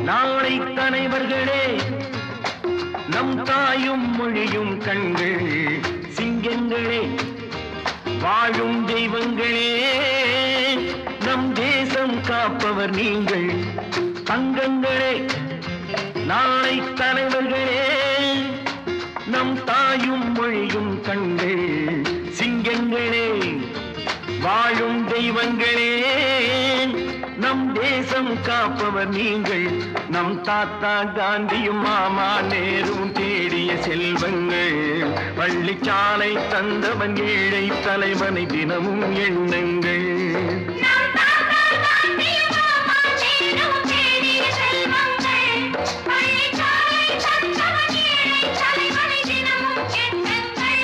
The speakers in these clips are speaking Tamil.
நாளை தலைவர்களே நம் தாயும் மொழியும் கண்கள் சிங்கங்களே வாழும் தெய்வங்களே நம் தேசம் காப்பவர் நீங்கள் தங்கங்களே நாளை தலைவர்களே நம் தாயும் மொழியும் கண்கள் சிங்கங்களே வாழும் தெய்வங்களே நம் தேசம் காப்பவர் நீங்கள் நம் தாத்தா காந்தியும் மாமா நேரும் தேடிய செல்வங்கள் பள்ளிச்சாலை தந்தவன் ஏழை தலைவனை தினமும் எண்ணுங்கள் நம் தாத்தா காந்தியும் மாமா நேரும் தேடிய செல்வங்கள். பள்ளிச்சாலை தந்தவன் ஏழை தலைவனை தினமும் எண்ணுங்கள்.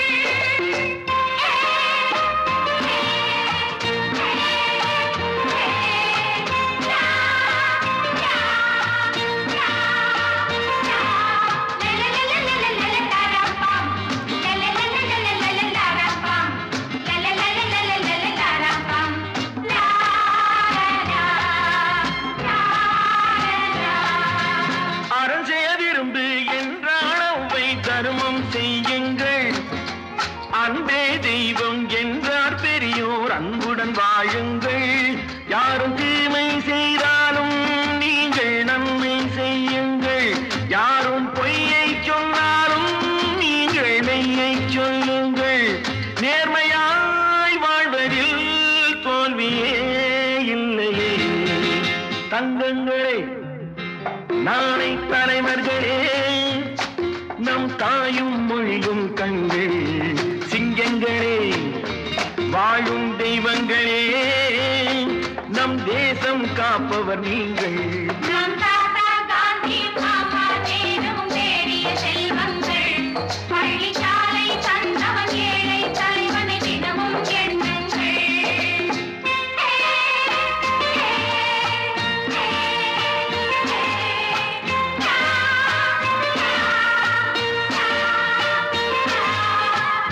அறம் செய்ய விரும்பு என்றாளவை தர்மம் செய்யுங்கள் அன்பே தெய்வம் என்றார் பெரியோர் அன்புடன் வாழுங்கள் யாரும் தீமை செய்தாலும் நீங்கள் நன்மை செய்யுங்கள் யாரும் பொய்யை சொன்னாலும் நீங்கள் மெய்யை சொல்லுங்கள் நேர்மையாய் வாழ்வதில் தோல்வியே இல்லையே தங்கங்களே நாளை தலைவர்களே நம் தாயும் மொழியும் கண்கள் சிங்கங்களே வாழும் தெய்வங்களே நம் தேசம் காப்பவர் நீங்கள் நம் தாத்தா காந்தியும் மாமா நேரும் தேடிய செல்வங்கள். பள்ளிச்சாலை தந்தவன் ஏழை தலைவனை தினமும் எண்ணுங்கள்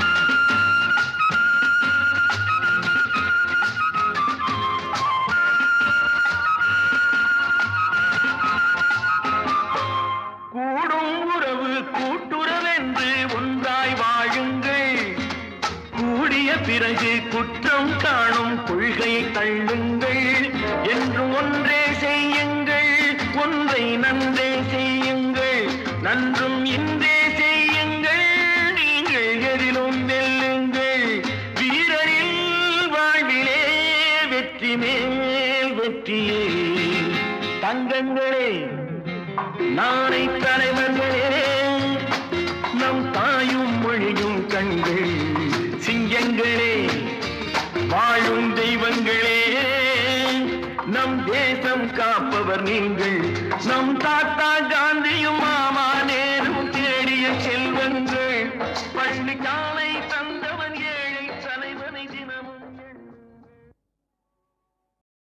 கூடும் உறவு கூட்டுறவென்று ஒன்றாய் வாழுங்கள் கூடிய பிறகு குற்றம் காணும் கொள்கையை தள்ளுங்கள் என்று ஒன்றே செய்யுங்கள் ஒன்றை நன்றே செய்யுங்கள் நன்றும் இன்றே செய்யுங்கள் நீங்கள் எதிலும் வெல்லுங்கள் வீரரில் வாழ்விலே வெற்றி மேல் வெற்றியே தங்கங்களே நாளை தலைவர்களே நம் தாயும் மொழியும் கண்கள் சிங்கங்களே வாழும் தெய்வங்களே நம் தேசம் காப்பவர் நீங்கள்